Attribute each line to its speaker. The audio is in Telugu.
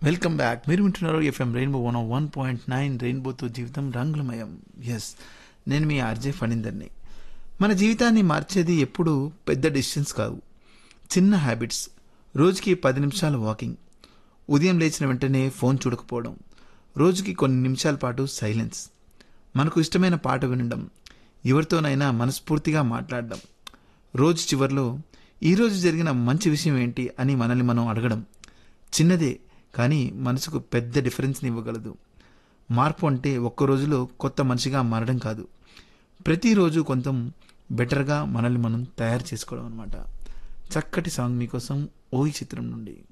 Speaker 1: వెల్కమ్ బ్యాక్ మీరు వింటున్నారు FM Rainbow one one point nine రెయిన్బోతో జీవితం రంగులమయం ఎస్ నేను మీ ఆర్జే ఫణీందర్ని మన జీవితాన్ని మార్చేది ఎప్పుడూ పెద్ద డిసిషన్స్ కాదు చిన్న హ్యాబిట్స్ రోజుకి పది నిమిషాల వాకింగ్ ఉదయం లేచిన వెంటనే ఫోన్ చూడకపోవడం రోజుకి కొన్ని నిమిషాల పాటు సైలెన్స్ మనకు ఇష్టమైన పాట వినడం ఎవరితోనైనా మనస్ఫూర్తిగా మాట్లాడడం రోజు చివరిలో ఈరోజు జరిగిన మంచి విషయం ఏంటి అని మనల్ని మనం అడగడం చిన్నదే కానీ మనసుకు పెద్ద డిఫరెన్స్ని ఇవ్వగలదు మార్పు అంటే ఒక్క రోజులో కొత్త మనిషిగా మారడం కాదు ప్రతిరోజు కొంత బెటర్గా మనల్ని మనం తయారు చేసుకోవడం అనమాట చక్కటి సాంగ్ మీకోసం ఓయి చిత్రం నుండి